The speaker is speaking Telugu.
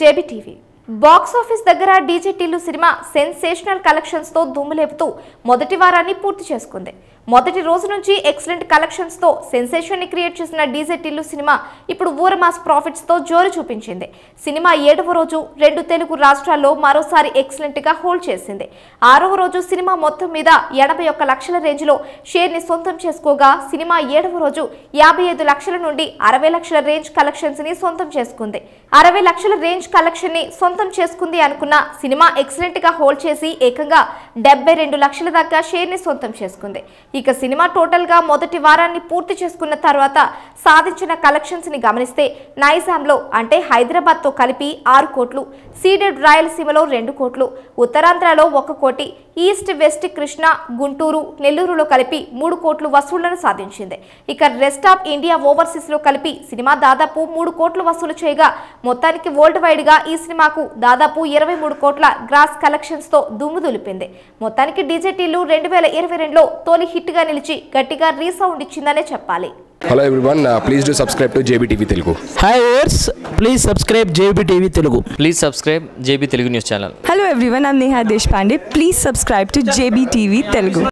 జేబీ టీవీ బాక్స్ ఆఫీస్ దగ్గర DJ Tillu cinema sensational collections తో దుమ్ములేపుతూ మొదటి వారాన్ని పూర్తి చేసుకుంది మొదటి రోజు నుంచి ఎక్సలెంట్ కలెక్షన్స్ తో సెన్సేషన్ ని క్రియేట్ చేసిన డీజే టిల్లు సినిమా ఇప్పుడు ఊరమాస్ ప్రాఫిట్స్ తో జోరు చూపించింది సినిమా ఏడవ రోజు రెండు తెలుగు రాష్ట్రాల్లో మరోసారి ఎక్సలెంట్ గా హోల్డ్ చేసింది ఆరవ రోజు సినిమా మొత్తం మీద ఎనభై ఒక్క లక్షల రేంజ్ లో షేర్ ని సొంతం చేసుకోగా సినిమా ఏడవ రోజు యాభై ఐదు లక్షల నుండి అరవై లక్షల రేంజ్ కలెక్షన్స్ ని సొంతం చేసుకుంది అరవై లక్షల రేంజ్ కలెక్షన్ ని సొంతం చేసుకుంది అనుకున్న సినిమా ఎక్సలెంట్ గా హోల్డ్ చేసి ఏకంగా డెబ్బై రెండు లక్షల దాకా షేర్ ని సొంతం చేసుకుంది ఇక సినిమా టోటల్ గా మొదటి వారాన్ని పూర్తి చేసుకున్న తర్వాత సాధించిన కలెక్షన్స్ ని గమనిస్తే నైజాంలో అంటే హైదరాబాద్ తో కలిపి ఆరు కోట్లు సీడెడ్ రాయలసీమలో రెండు కోట్లు ఉత్తరాంధ్రలో ఒక కోటి ఈస్ట్ వెస్ట్ కృష్ణ గుంటూరు నెల్లూరులో కలిపి మూడు కోట్లు వసూళ్లను సాధించింది ఇక రెస్ట్ ఆఫ్ ఇండియా ఓవర్సీస్ లో కలిపి సినిమా దాదాపు మూడు కోట్లు వసూలు చేయగా మొత్తానికి వరల్డ్ వైడ్ గా ఈ సినిమాకు దాదాపు ఇరవై మూడు కోట్ల గ్రాస్ కలెక్షన్స్ తో దుమ్ము దులిపింది మొత్తానికి డీజేటీలు రెండు వేల ఇరవై రెండులో తొలి హిట్ గా నిలిచి గట్టిగా రీసౌండ్ ఇచ్చిందనే చెప్పాలి hello everyone please do subscribe to JB TV Telugu hi ఓర్స్ please subscribe JB TV Telugu please subscribe JB Telugu news channel Hello everyone, I'm Neha Deshpande. Please subscribe to JBTV Telugu.